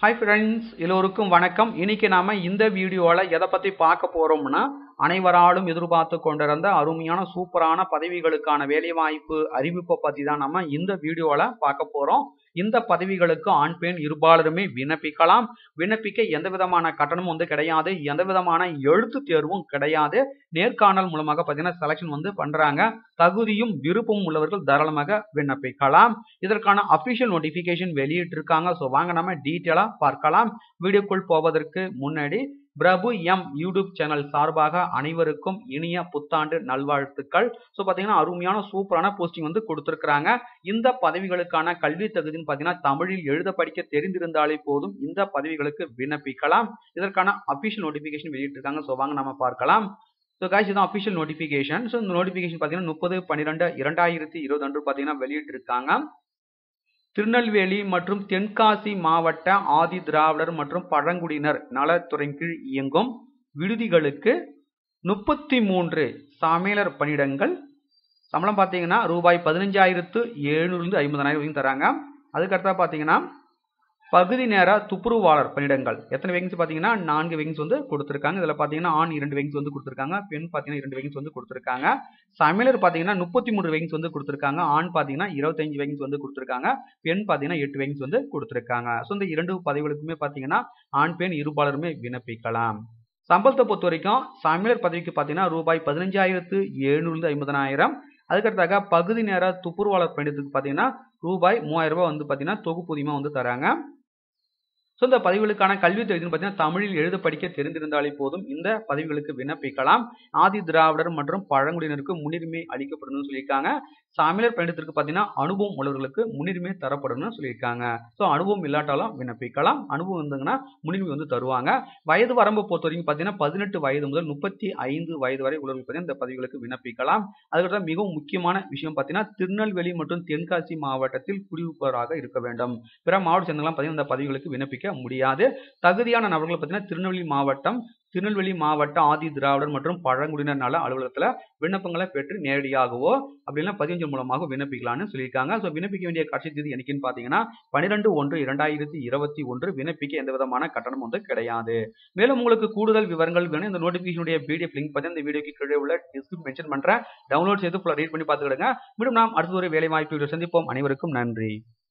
hi friends எல்லோருக்கும் வணக்கம் இன்னைக்கு நாம இந்த வீடியோவில் எதை பற்றி பார்க்க போறோம்னா அனைவராலும் எதிர்பார்த்து கொண்டிருந்த அருமையான சூப்பரான பதவிகளுக்கான வேலைவாய்ப்பு அறிவிப்பை பற்றி தான் நம்ம இந்த வீடியோவில் பார்க்க போறோம் இந்த பதவிகளுக்கு ஆண் பெண் இருபாலருமே விண்ணப்பிக்கலாம் விண்ணப்பிக்க எந்த விதமான கட்டணமும் வந்து கிடையாது எந்த விதமான எழுத்து தேர்வும் கிடையாது நேர்காணல் மூலமாக பார்த்தீங்கன்னா செலெக்ஷன் வந்து பண்றாங்க தகுதியும் விருப்பமும் உள்ளவர்கள் தாராளமாக விண்ணப்பிக்கலாம் இதற்கான அபிஷியல் நோட்டிபிகேஷன் வெளியிட்டிருக்காங்க ஸோ வாங்க நம்ம டீட்டெயிலாக பார்க்கலாம் வீடியோக்குள் போவதற்கு முன்னாடி பிரபு எம் யூடியூப் சேனல் சார்பாக அனைவருக்கும் இனிய புத்தாண்டு நல்வாழ்த்துக்கள் ஸோ பார்த்தீங்கன்னா அருமையான சூப்பரான போஸ்டிங் வந்து கொடுத்துருக்குறாங்க இந்த பதவிகளுக்கான கல்வி தகுதின்னு பார்த்தீங்கன்னா தமிழில் எழுத படிக்க தெரிந்திருந்தாலே போதும் இந்த பதவிகளுக்கு விண்ணப்பிக்கலாம் இதற்கான அபிஷியல் நோட்டிஃபிகேஷன் வெளியிட்டிருக்காங்க ஸோ வாங்க நம்ம பார்க்கலாம் ஸோ காய்ஸ் இதுதான் அஃபிஷியல் நோட்டிஃபிகேஷன் ஸோ இந்த நோட்டிஃபிகேஷன் பார்த்தீங்கன்னா முப்பது பன்னிரெண்டு இரண்டாயிரத்தி இருபது அன்று பார்த்தீங்கன்னா வெளியிட்டிருக்காங்க திருநெல்வேலி மற்றும் தென்காசி மாவட்ட ஆதி திராவிடர் மற்றும் பழங்குடியினர் நலத்துறையின் கீழ் இயங்கும் விடுதிகளுக்கு முப்பத்தி மூன்று சமையலர் பணியிடங்கள் சம்பளம் பார்த்தீங்கன்னா ரூபாய் பதினஞ்சாயிரத்து எழுநூறுலேருந்து ஐம்பதாயிரம் வரைக்கும் தராங்க அதுக்கடுத்தா பார்த்தீங்கன்னா பகுதி நேர துப்புரவாளர் பணியிடங்கள் எத்தனை வேகன்சி பார்த்தீங்கன்னா நான்கு வேகன்சி வந்து கொடுத்துருக்காங்க இதில் பார்த்தீங்கன்னா ஆண் இரண்டு வேகன்சி வந்து கொடுத்துருக்காங்க பெண் பார்த்தீங்கன்னா இரண்டு வேகன்சி வந்து கொடுத்துருக்காங்க சமையலர் பார்த்தீங்கன்னா முப்பத்தி மூணு வேகன்சி வந்து கொடுத்துருக்காங்க ஆண் பார்த்தீங்கன்னா இருபத்தஞ்சு வேகன்சி வந்து கொடுத்துருக்காங்க பெண் பார்த்தீங்கன்னா எட்டு வேகன்சி வந்து கொடுத்துருக்காங்க ஸோ இந்த இரண்டு பதவிகளுக்குமே பார்த்தீங்கன்னா ஆண் பெண் இருபாலருமே விண்ணப்பிக்கலாம் சம்பளத்தை பொறுத்த வரைக்கும் சமையலர் பதவிக்கு பார்த்தீங்கன்னா ரூபாய் பதினஞ்சாயிரத்து எழுநூறு ஐம்பதனாயிரம் அதுக்கடுத்தாக பகுதி நேர துப்புரவாளர் பணியத்துக்கு பார்த்தீங்கன்னா ரூபாய் மூவாயிரம் ரூபாய் வந்து பார்த்தீங்கன்னா தொகுப்பூதியமாக வந்து தராங்க ஸோ இந்த பதவிகளுக்கான கல்வி தகுதின்னு பார்த்தீங்கன்னா தமிழில் எழுத படிக்க தெரிந்திருந்தாலே போதும் இந்த பதவிகளுக்கு விண்ணப்பிக்கலாம் ஆதி திராவிடர் மற்றும் பழங்குடியினருக்கு முன்னுரிமை அளிக்கப்படும் சொல்லியிருக்காங்க சாமியார் பயணத்திற்கு பார்த்தீங்கன்னா அனுபவம் உள்ளவர்களுக்கு முன்னுரிமை தரப்படும் சொல்லியிருக்காங்க ஸோ அனுபவம் இல்லாட்டாலும் விண்ணப்பிக்கலாம் அனுபவம் இருந்ததுன்னா முன்னுரிமை வந்து தருவாங்க வயது வரம்பு பொறுத்த வரைக்கும் பார்த்தீங்கன்னா பதினெட்டு வயது முதல் முப்பத்தி ஐந்து வயது வரை உள்ளவர்கள் பார்த்தீங்கன்னா இந்த பதவிகளுக்கு விண்ணப்பிக்கலாம் அதுக்கப்புறம் மிகவும் முக்கியமான விஷயம் பார்த்தீங்கன்னா திருநெல்வேலி மற்றும் தென்காசி மாவட்டத்தில் குடியிருப்பவராக இருக்க வேண்டும் பிற மாவட்ட சேர்ந்தவங்களாம் பார்த்தீங்கன்னா இந்த பதவிகளுக்கு விண்ணப்பிக்க முடியாது தகுதியான நபர்கள் பார்த்தீங்கன்னா திருநெல்வேலி மாவட்டம் திருநெல்வேலி மாவட்ட ஆதி திராவிடர் மற்றும் பழங்குடியினர் நல அலுவலகத்தில் விண்ணப்பங்களை பெற்று நேரடியாகவோ அப்படின்னா பதினஞ்சு மூலமாக விண்ணப்பிக்கலாம்னு சொல்லியிருக்காங்க ஸோ விண்ணப்பிக்க வேண்டிய கடைசி தேதி என்னைக்குன்னு பார்த்தீங்கன்னா பன்னிரெண்டு ஒன்று இரண்டாயிரத்தி இருபத்தி ஒன்று விண்ணப்பிக்க எந்த விதமான கட்டணம் வந்து கிடையாது மேலும் உங்களுக்கு கூடுதல் விவரங்கள் வேணும் இந்த நோட்டிஃபிகேஷனுடைய பிடிஎஃப் லிங்க் பார்த்தீங்கன்னா இந்த வீடியோக்கு கீழே உள்ள டிஸ்கிரிப் மென்ஷன் பண்ணுறேன் டவுன்லோட் செய்து ஃபுல்லாக ரீட் பண்ணி பார்த்துக்கிடுங்க மீண்டும் நாம் அடுத்த ஒரு வேலை வாய்ப்பு சந்திப்போம் அனைவருக்கும் நன்றி